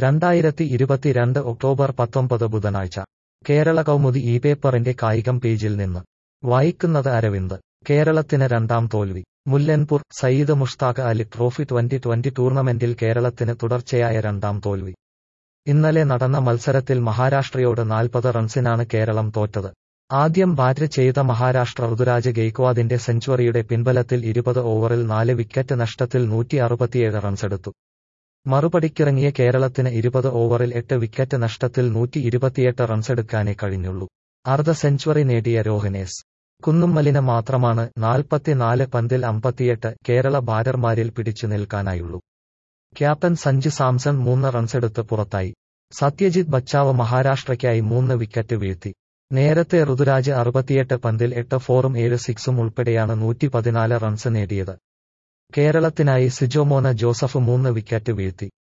രണ്ടായിരത്തി ഇരുപത്തിരണ്ട് ഒക്ടോബർ പത്തൊമ്പത് ബുധനാഴ്ച കേരള കൗമുദി ഈ പേപ്പറിന്റെ കായികം പേജിൽ നിന്ന് വായിക്കുന്നത് അരവിന്ദ് കേരളത്തിന് രണ്ടാം തോൽവി Mullanpur Syed Mushtaq Ali trophy twenty twenty ടൂർണമെന്റിൽ കേരളത്തിന് തുടർച്ചയായ രണ്ടാം തോൽവി ഇന്നലെ നടന്ന മത്സരത്തിൽ മഹാരാഷ്ട്രയോട് നാൽപ്പത് റൺസിനാണ് കേരളം തോറ്റത് ആദ്യം ബാറ്റ് ചെയ്ത മഹാരാഷ്ട്ര ഋതുരാജ് ഗെയ്ക്വാദിന്റെ സെഞ്ചുറിയുടെ പിൻബലത്തിൽ ഇരുപത് ഓവറിൽ നാല് വിക്കറ്റ് നഷ്ടത്തിൽ നൂറ്റി അറുപത്തിയേഴ് റൺസെടുത്തു മറുപടിക്കിറങ്ങിയ കേരളത്തിന് ഇരുപത് ഓവറിൽ എട്ട് വിക്കറ്റ് നഷ്ടത്തിൽ നൂറ്റി ഇരുപത്തിയെട്ട് റൺസെടുക്കാനേ കഴിഞ്ഞുള്ളൂ അർദ്ധ സെഞ്ചുറി നേടിയ രോഹനേസ് കുന്നുമ്മലിന് മാത്രമാണ് നാൽപ്പത്തിനാല് പന്തിൽ അമ്പത്തിയെട്ട് കേരള ബാറ്റർമാരിൽ പിടിച്ചു നിൽക്കാനായുള്ളൂ ക്യാപ്റ്റൻ സഞ്ജു സാംസൺ മൂന്ന് റൺസെടുത്ത് പുറത്തായി സത്യജിത് ബച്ചാവ് മഹാരാഷ്ട്രയ്ക്കായി മൂന്ന് വിക്കറ്റ് വീഴ്ത്തി നേരത്തെ ഋതുരാജ് അറുപത്തിയെട്ട് പന്തിൽ എട്ട് ഫോറും ഏഴ് സിക്സും ഉൾപ്പെടെയാണ് നൂറ്റി പതിനാല് റൺസ് നേടിയത് കേരളത്തിനായി സിജോമോന ജോസഫ് മൂന്ന് വിക്കറ്റ് വീഴ്ത്തി